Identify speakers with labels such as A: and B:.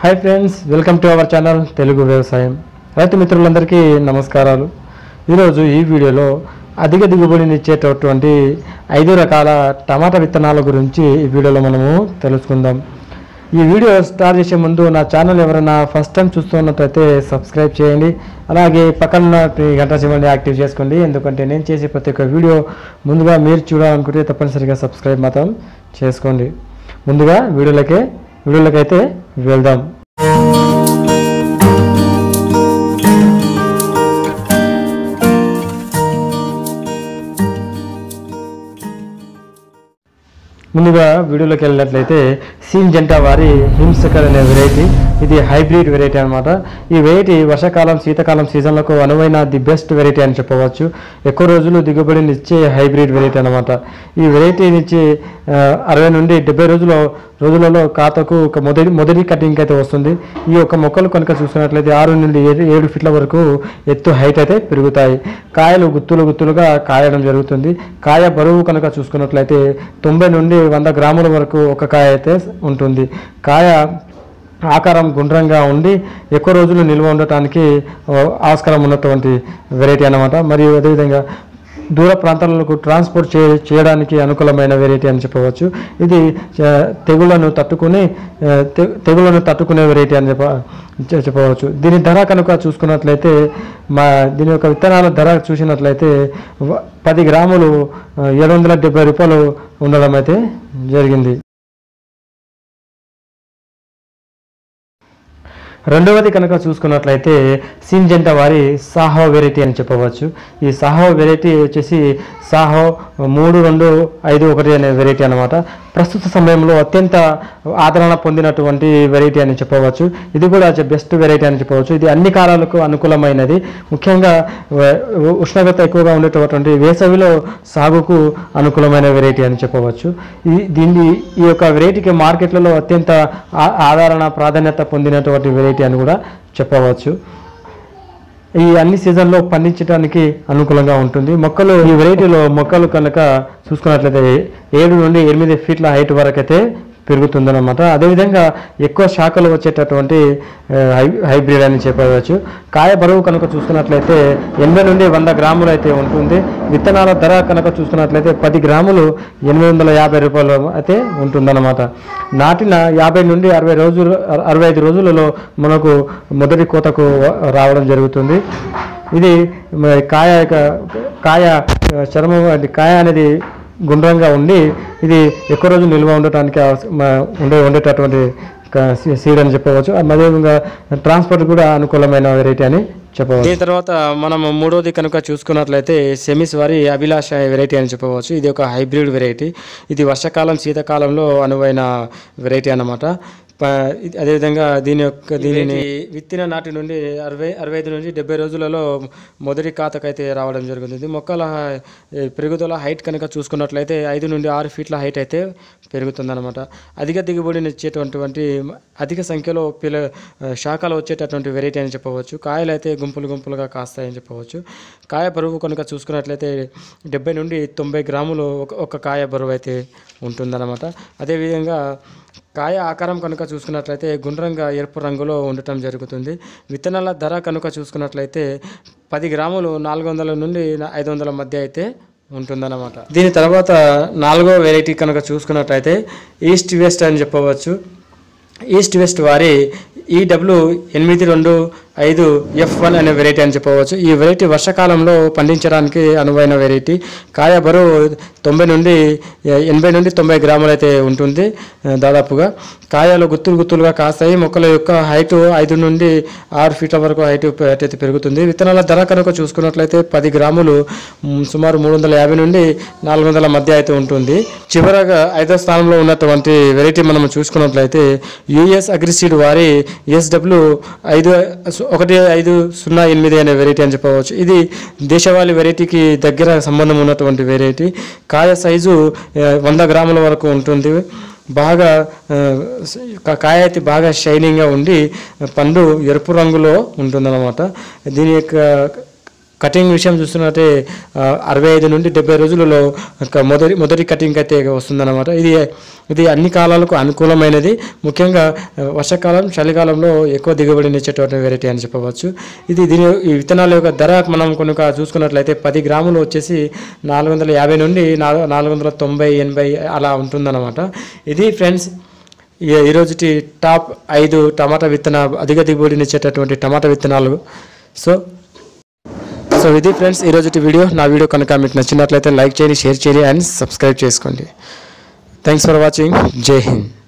A: hi friends welcome to our channel Telugu వ్యవసాయం రైతు మిత్రులందరికీ నమస్కారాలు ఈరోజు ఈ వీడియోలో అధిక దిగుబడినిచ్చేటటువంటి ఐదు రకాల టమాటా విత్తనాల గురించి ఈ వీడియోలో మనము తెలుసుకుందాం ఈ వీడియో స్టార్ట్ చేసే ముందు నా ఛానల్ ఎవరైనా ఫస్ట్ టైం చూస్తున్నట్లయితే సబ్స్క్రైబ్ చేయండి అలాగే పక్కన ఉన్న గంట సింబల్ని యాక్టివ్ చేసుకోండి ఎందుకంటే నేను చేసే ప్రతి ఒక్క వీడియో ముందుగా మీరు చూడాలనుకుంటే తప్పనిసరిగా సబ్స్క్రైబ్ మాత్రం చేసుకోండి ముందుగా వీడియోలకే వీడియోలకైతే వెళ్దాం ముందుగా వీడియోలోకి వెళ్ళినట్లయితే సీన్ జంటా వారి హింసకర్ అనే వెరైటీ ఇది హైబ్రిడ్ వెరైటీ అన్నమాట ఈ వెరైటీ వర్షాకాలం శీతాకాలం సీజన్లకు అనువైన ది బెస్ట్ వెరైటీ అని చెప్పవచ్చు ఎక్కువ రోజులు దిగుబడిని ఇచ్చే హైబ్రిడ్ వెరైటీ అన్నమాట ఈ వెరైటీనిచ్చి ఆ, అరవై నుండి డెబ్బై రోజుల రోజులలో ఖాతాకు ఒక మొదటి మొదటి కటింగ్ అయితే వస్తుంది ఈ యొక్క మొక్కలు కనుక చూసుకున్నట్లయితే ఆరు నుండి ఏడు ఏడు ఫీట్ల వరకు ఎత్తు హైట్ అయితే పెరుగుతాయి కాయలు గుత్తులు గుత్తులుగా కాయడం జరుగుతుంది కాయ బరువు కనుక చూసుకున్నట్లయితే తొంభై నుండి వంద గ్రాముల వరకు ఒక కాయ అయితే ఉంటుంది కాయ ఆకారం గుండ్రంగా ఉండి ఎక్కువ రోజులు నిల్వ ఉండటానికి ఆ, ఆస్కారం ఉన్నటువంటి వెరైటీ అన్నమాట మరియు అదేవిధంగా దూర ప్రాంతాలకు ట్రాన్స్పోర్ట్ చే చేయడానికి అనుకూలమైన వెరైటీ అని చెప్పవచ్చు ఇది ఆ, తెగుళ్లను తట్టుకుని ఆ, తె- తెగుళ్లను తట్టుకునే వెరైటీ అని చెప్ప చె- చెప్పవచ్చు దీని ధర కనుక చూసుకున్నట్లయితే మా దీని యొక్క విత్తనాల ధర చూసినట్లయితే వ- పది గ్రాములు ఏడు వందల డెబ్బై రూపాయలు ఉండడం అయితే జరిగింది రెండవది కనుక చూసుకున్నట్లయితే సింజెంటా వారి సాహో వెరైటీ అని చెప్పవచ్చు ఈ సాహో వెరైటీ వచ్చేసి సాహో మూడు రెండు ఐదు ఒకటి అనే వెరైటీ అన్నమాట ప్రస్తుత సమయంలో అత్యంత ఆదరణ పొందినటువంటి వెరైటీ అని చెప్పవచ్చు ఇది కూడా బెస్ట్ వెరైటీ అని చెప్పవచ్చు ఇది అన్ని కాలాలకు అనుకూలమైనది ముఖ్యంగా వ- ఉష్ణోగ్రత ఎక్కువగా ఉండేటటువంటి వేసవిలో సాగుకు అనుకూలమైన వెరైటీ అని చెప్పవచ్చు ఈ దీన్ని ఈ యొక్క వెరైటీకి మార్కెట్లలో అత్యంత ఆ- ఆదరణ ప్రాధాన్యత పొందినటువంటి వెరైటీ అని కూడా చెప్పవచ్చు ఈ అన్ని సీజన్లో పండించడానికి అనుకూలంగా ఉంటుంది మొక్కలు ఈ వెరైటీలో మొక్కలు కనుక చూసుకున్నట్లయితే ఏడు నుండి ఎనిమిది ఫీట్ల హైట్ వరకు అయితే పెరుగుతుందన్నమాట అదేవిధంగా ఎక్కువ శాఖలు వచ్చేటటువంటి ఆ, హై హైబ్రిడ్ అని చెప్పవచ్చు కాయ బరువు కనుక చూసుకున్నట్లయితే ఎనభై నుండి వంద గ్రాములు అయితే ఉంటుంది విత్తనాల ధర కనుక చూసుకున్నట్లయితే పది గ్రాములు ఎనిమిది వందల యాభై రూపాయలు అయితే ఉంటుందన్నమాట నాటిన యాభై నుండి అరవై రోజులు అరవై ఐదు రోజులలో మనకు మొదటి కోతకు రావడం జరుగుతుంది ఇది మ- కాయ యొక్క- కాయ ఆ, చర్మం అది కాయ అనేది గుండ్రంగా ఉండి ఇది ఎక్కువ రోజులు నిల్వ ఉండటానికి అవస- మ- ఉండే ఉండేటటువంటి క- సీ- సీడ్ అని చెప్పవచ్చు అదేవిధంగా ట్రాన్స్పోర్ట్ కూడా అనుకూలమైన వెరైటీ అని చెప్పవచ్చు దీని తర్వాత మనం మూడోది కనుక చూసుకున్నట్లయితే సెమిస్ వారి అభిలాష వెరైటీ అని చెప్పవచ్చు ఇది ఒక హైబ్రిడ్ వెరైటీ ఇది వర్షాకాలం శీతాకాలంలో అనువైన వెరైటీ అన్నమాట ప- ఇది- అదేవిధంగా దీని యొక్క దీనిని విత్తిన నాటి నుండి అరవై అరవై ఐదు నుంచి డెబ్బై రోజులలో మొదటి ఖాతకైతే రావడం జరుగుతుంది మొక్కల హై- ఏ, పెరుగుదల హైట్ కనుక చూసుకున్నట్లయితే ఐదు నుండి ఆరు ఫీట్ల హైట్ అయితే పెరుగుతుందన్నమాట అధిక దిగుబడిని ఇచ్చేటటువంటి అధిక సంఖ్యలో పిల శాఖలు వచ్చేటటువంటి వెరైటీ అని చెప్పవచ్చు కాయలు అయితే గుంపులు గుంపులుగా కాస్తాయని చెప్పవచ్చు కాయ బరువు కనుక చూసుకున్నట్లయితే డెబ్బై నుండి తొంభై గ్రాములు ఒక ఒక కాయ బరువు అయితే ఉంటుందన్నమాట అదేవిధంగా కాయ ఆకారం కనుక చూసుకున్నట్లయితే గుండ్రంగా ఎరుపు రంగులో ఉండటం జరుగుతుంది విత్తనాల ధర కనుక చూసుకున్నట్లయితే పది గ్రాములు నాలుగు వందల నుండి ఐదు వందల మధ్య అయితే ఉంటుందన్నమాట దీని తర్వాత నాలుగో వెరైటీ కనుక చూసుకున్నట్లయితే ఈస్ట్ వెస్ట్ అని చెప్పవచ్చు ఈస్ట్ వెస్ట్ వారి ఈడబ్ల్యూ ఎనిమిది రెండు ఐదు ఎఫ్ వన్ అనే వెరైటీ అని చెప్పవచ్చు ఈ వెరైటీ వర్షాకాలంలో పండించడానికి అనువైన వెరైటీ కాయ బరువు తొంభై నుండి ఎనభై నుండి తొంభై గ్రాములు అయితే ఉంటుంది ఆ, దాదాపుగా కాయలు గుత్తులు గుత్తులుగా కాస్తాయి మొక్కల యొక్క హైట్ ఐదు నుండి ఆరు ఫీట్ల వరకు హైట్ పె- అయితే పెరుగుతుంది విత్తనాల ధర కనుక చూసుకున్నట్లయితే పది గ్రాములు మ్, సుమారు మూడు వందల యాభై నుండి నాలుగు వందల మధ్య అయితే ఉంటుంది చివరగా ఐదో స్థానంలో ఉన్నటువంటి వెరైటీ మనం చూసుకున్నట్లయితే యుఎస్ అగ్రిసీడ్ వారి ఎస్డబ్ల్యూ ఐదు ఒకటి ఐదు సున్నా ఎనిమిది అనే వెరైటీ అని చెప్పవచ్చు ఇది దేశవాళీ వెరైటీకి దగ్గర సంబంధం ఉన్నటువంటి వెరైటీ కాయ సైజు ఆ, వంద గ్రాముల వరకు ఉంటుంది బాగా ఆ, కా- కాయ అయితే బాగా షైనింగ్గా ఉండి పండు ఎరుపు రంగులో ఉంటుందన్నమాట దీని యొక్క కటింగ్ విషయం చూస్తున్నట్టే ఆ, అరవై ఐదు నుండి డెబ్బై రోజులలో ఒక మొదటి మొదటి కటింగ్ అయితే వస్తుందన్నమాట ఇది ఇది అన్ని కాలాలకు అనుకూలమైనది ముఖ్యంగా ఆ, వర్షాకాలం చలికాలంలో ఎక్కువ దిగుబడినిచ్చేటువంటి వెరైటీ అని చెప్పవచ్చు ఇది దీని ఈ విత్తనాల యొక్క ధర మనం కనుక చూసుకున్నట్లయితే పది గ్రాములు వచ్చేసి నాలుగు వందల యాభై నుండి నాలుగు నాలుగు వందల తొంభై ఎనభై అలా ఉంటుందన్నమాట ఇది ఫ్రెండ్స్ ఈ ఈరోజుటి టాప్ ఐదు టమాటా విత్తన అధిక దిగుబడినిచ్చేటటువంటి టమాటా విత్తనాలు సో సో ఇది ఫ్రెండ్స్ ఈరోజు వీడియో నా వీడియో కనుక మీకు నచ్చినట్లయితే లైక్ చేయండి షేర్ చేయండి అండ్ సబ్స్క్రైబ్ చేసుకోండి thanks for watching Jai Hind